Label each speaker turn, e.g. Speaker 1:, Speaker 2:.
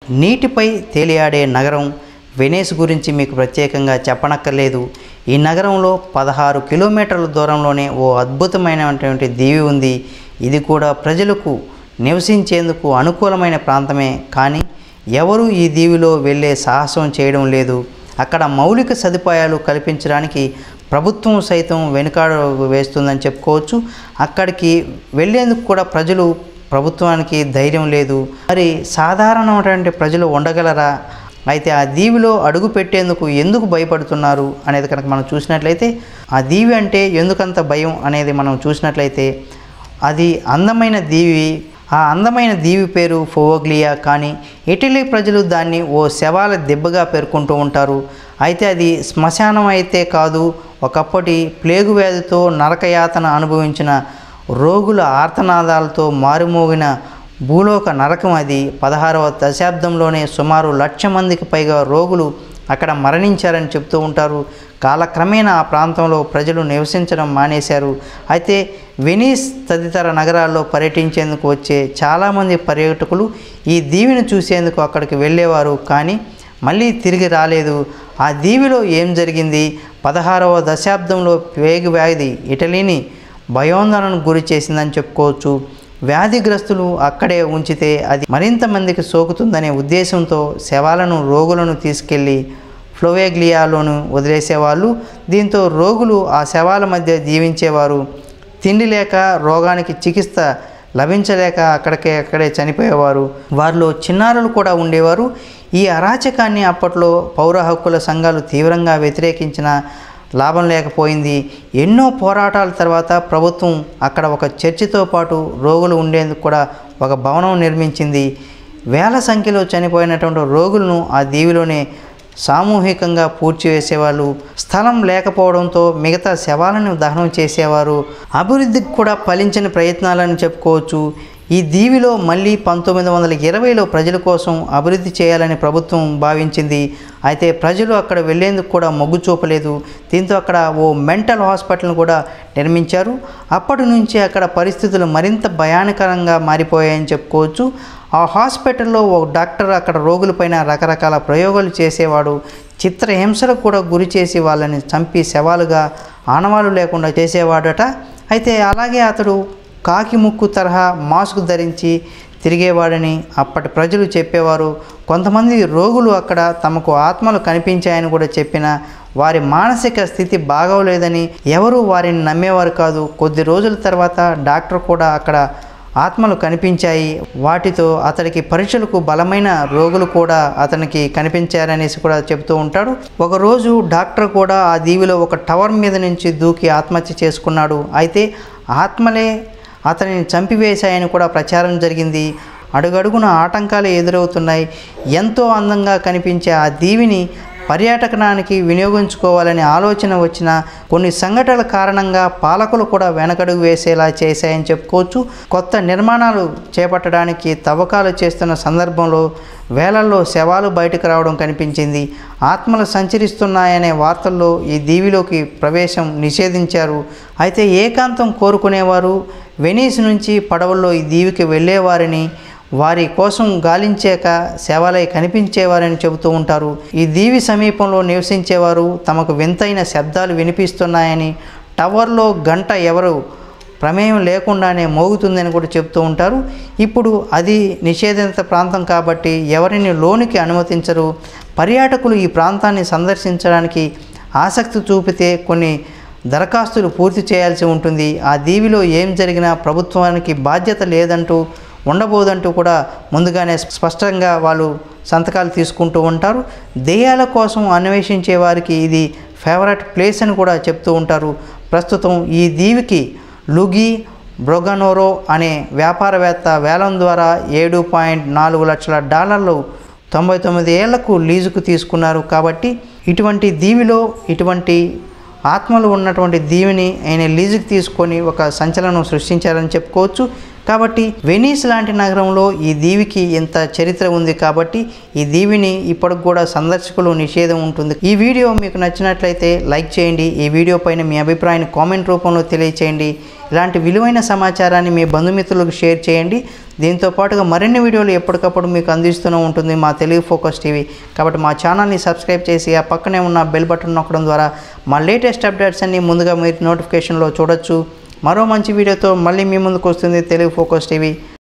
Speaker 1: నీటిపై తేలియాడే నగరం వెనేస్ గురించి మీకు ప్రత్యేకంగా చెప్పనక్కర్లేదు ఈ నగరంలో పదహారు కిలోమీటర్ల దూరంలోనే ఓ అద్భుతమైనటువంటి దీవి ఉంది ఇది కూడా ప్రజలకు నివసించేందుకు అనుకూలమైన ప్రాంతమే కానీ ఎవరూ ఈ దీవిలో వెళ్ళే సాహసం చేయడం లేదు అక్కడ మౌలిక సదుపాయాలు కల్పించడానికి ప్రభుత్వం సైతం వెనుకాడ వేస్తుందని చెప్పుకోవచ్చు అక్కడికి వెళ్ళేందుకు కూడా ప్రజలు ప్రభుత్వానికి ధైర్యం లేదు మరి సాధారణమైనటువంటి ప్రజలు ఉండగలరా అయితే ఆ దీవిలో అడుగు పెట్టేందుకు ఎందుకు భయపడుతున్నారు అనేది కనుక మనం చూసినట్లయితే ఆ దీవి అంటే ఎందుకంత భయం అనేది మనం చూసినట్లయితే అది అందమైన దీవి ఆ అందమైన దీవి పేరు ఫోవగ్లియా కానీ ఇటలీ ప్రజలు దాన్ని ఓ శవాల దెబ్బగా పేర్కొంటూ ఉంటారు అయితే అది శ్మశానం అయితే కాదు ఒకప్పటి ప్లేగు వ్యాధితో నరకయాతన అనుభవించిన రోగుల ఆర్తనాదాలతో మారుమోగిన భూలోక నరకం అది పదహారవ దశాబ్దంలోనే సుమారు లక్ష మందికి పైగా రోగులు అక్కడ మరణించారని చెప్తూ ఉంటారు కాలక్రమేణా ఆ ప్రాంతంలో ప్రజలు నివసించడం మానేశారు అయితే వెనీస్ తదితర నగరాల్లో పర్యటించేందుకు వచ్చే చాలామంది పర్యాటకులు ఈ దీవిని చూసేందుకు అక్కడికి వెళ్ళేవారు కానీ మళ్ళీ తిరిగి రాలేదు ఆ దీవిలో ఏం జరిగింది పదహారవ దశాబ్దంలో వేగు వ్యాధి ఇటలీని భయోందనకు గురి చేసిందని చెప్పుకోవచ్చు వ్యాధిగ్రస్తులు అక్కడే ఉంచితే అది మరింత మందికి సోకుతుందనే ఉద్దేశంతో శవాలను రోగులను తీసుకెళ్ళి ఫ్లోవేగ్లియాలోను వదిలేసేవాళ్ళు దీంతో రోగులు ఆ శవాల మధ్య జీవించేవారు తిండి లేక రోగానికి చికిత్స లభించలేక అక్కడికే అక్కడే చనిపోయేవారు వారిలో చిన్నారులు కూడా ఉండేవారు ఈ అరాచకాన్ని అప్పట్లో పౌర హక్కుల సంఘాలు తీవ్రంగా వ్యతిరేకించిన లాభం లేకపోయింది ఎన్నో పోరాటాల తర్వాత ప్రభుత్వం అక్కడ ఒక చర్చితో పాటు రోగులు ఉండేందుకు కూడా ఒక భవనం నిర్మించింది వేల సంఖ్యలో చనిపోయినటువంటి రోగులను ఆ దీవిలోనే సామూహికంగా పూడ్చివేసేవాళ్ళు స్థలం లేకపోవడంతో మిగతా శవాలను దహనం చేసేవారు అభివృద్ధికి కూడా ఫలించిన ప్రయత్నాలని చెప్పుకోవచ్చు ఈ దీవిలో మళ్ళీ పంతొమ్మిది వందల ఇరవైలో ప్రజల కోసం అభివృద్ధి చేయాలని ప్రభుత్వం భావించింది అయితే ప్రజలు అక్కడ వెళ్లేందుకు కూడా మొగ్గు చూపలేదు దీంతో అక్కడ ఓ మెంటల్ హాస్పిటల్ను కూడా నిర్మించారు అప్పటి నుంచి అక్కడ పరిస్థితులు మరింత భయానకరంగా మారిపోయాయని చెప్పుకోవచ్చు ఆ హాస్పిటల్లో ఓ డాక్టర్ అక్కడ రోగులపైన రకరకాల ప్రయోగాలు చేసేవాడు చిత్రహింసలకు కూడా గురి చేసి వాళ్ళని చంపి శవాలుగా ఆనవాలు లేకుండా చేసేవాడట అయితే అలాగే అతడు కాకి ముక్కు తరహా మాస్క్ ధరించి తిరిగేవాడని అప్పటి ప్రజలు చెప్పేవారు కొంతమంది రోగులు అక్కడ తమకు ఆత్మలు కనిపించాయని కూడా చెప్పిన వారి మానసిక స్థితి బాగోలేదని ఎవరు వారిని నమ్మేవారు కాదు కొద్ది రోజుల తర్వాత డాక్టర్ కూడా అక్కడ ఆత్మలు కనిపించాయి వాటితో అతడికి పరీక్షలకు బలమైన రోగులు కూడా అతనికి కనిపించారనేసి కూడా చెబుతూ ఉంటాడు ఒకరోజు డాక్టర్ కూడా ఆ దీవిలో ఒక టవర్ మీద నుంచి దూకి ఆత్మహత్య చేసుకున్నాడు అయితే ఆత్మలే అతనిని చంపివేశాయని కూడా ప్రచారం జరిగింది అడుగడుగున ఆటంకాలు ఎదురవుతున్నాయి ఎంతో అందంగా కనిపించే ఆ దీవిని పర్యాటకనానికి వినియోగించుకోవాలనే ఆలోచన వచ్చిన కొన్ని సంఘటనల కారణంగా పాలకులు కూడా వెనకడుగు వేసేలా చేశాయని చెప్పుకోవచ్చు కొత్త నిర్మాణాలు చేపట్టడానికి తవ్వకాలు చేస్తున్న సందర్భంలో వేలల్లో శవాలు బయటకు రావడం కనిపించింది ఆత్మలు సంచరిస్తున్నాయనే వార్తల్లో ఈ దీవిలోకి ప్రవేశం నిషేధించారు అయితే ఏకాంతం కోరుకునేవారు వెనీస్ నుంచి పడవల్లో ఈ దీవికి వెళ్ళేవారిని వారి కోసం గాలించాక శవాలై కనిపించేవారని చెబుతూ ఉంటారు ఈ దీవి సమీపంలో నివసించేవారు తమకు వింతైన శబ్దాలు వినిపిస్తున్నాయని టవర్లో గంట ఎవరు ప్రమేయం లేకుండానే మోగుతుందని కూడా చెప్తూ ఉంటారు ఇప్పుడు అది నిషేధిత ప్రాంతం కాబట్టి ఎవరిని లోనికి అనుమతించరు పర్యాటకులు ఈ ప్రాంతాన్ని సందర్శించడానికి ఆసక్తి చూపితే కొన్ని దరఖాస్తులు పూర్తి చేయాల్సి ఉంటుంది ఆ దీవిలో ఏం జరిగినా ప్రభుత్వానికి బాధ్యత లేదంటూ ఉండబోదంటూ కూడా ముందుగానే స్పష్టంగా వాళ్ళు సంతకాలు తీసుకుంటూ ఉంటారు దెయ్యాల కోసం అన్వేషించే వారికి ఇది ఫేవరెట్ ప్లేస్ అని కూడా చెప్తూ ఉంటారు ప్రస్తుతం ఈ దీవికి లుగి బ్రొగనోరో అనే వ్యాపారవేత్త వేలం ద్వారా ఏడు పాయింట్ నాలుగు లక్షల డాలర్లు తొంభై తొమ్మిది ఏళ్లకు లీజుకు తీసుకున్నారు కాబట్టి ఇటువంటి దీవిలో ఇటువంటి ఆత్మలు ఉన్నటువంటి దీవిని ఆయన లీజుకి తీసుకొని ఒక సంచలనం సృష్టించారని చెప్పుకోవచ్చు కాబట్టి వెనీస్ లాంటి నగరంలో ఈ దీవికి ఇంత చరిత్ర ఉంది కాబట్టి ఈ దీవిని ఇప్పటికి కూడా సందర్శకులు నిషేధం ఉంటుంది ఈ వీడియో మీకు నచ్చినట్లయితే లైక్ చేయండి ఈ వీడియో పైన మీ అభిప్రాయాన్ని కామెంట్ రూపంలో తెలియచేయండి ఇలాంటి విలువైన సమాచారాన్ని మీ బంధుమిత్రులకు షేర్ చేయండి దీంతో పాటుగా మరిన్ని వీడియోలు ఎప్పటికప్పుడు మీకు అందిస్తూనే ఉంటుంది మా తెలుగు ఫోకస్ టీవీ కాబట్టి మా ఛానల్ని సబ్స్క్రైబ్ చేసి ఆ పక్కనే ఉన్న బెల్ బటన్ నొక్కడం ద్వారా మా లేటెస్ట్ అప్డేట్స్ అన్ని ముందుగా మీరు నోటిఫికేషన్లో చూడొచ్చు మరో మంచి వీడియోతో మళ్ళీ మీ ముందుకు వస్తుంది తెలుగు ఫోకస్ టీవీ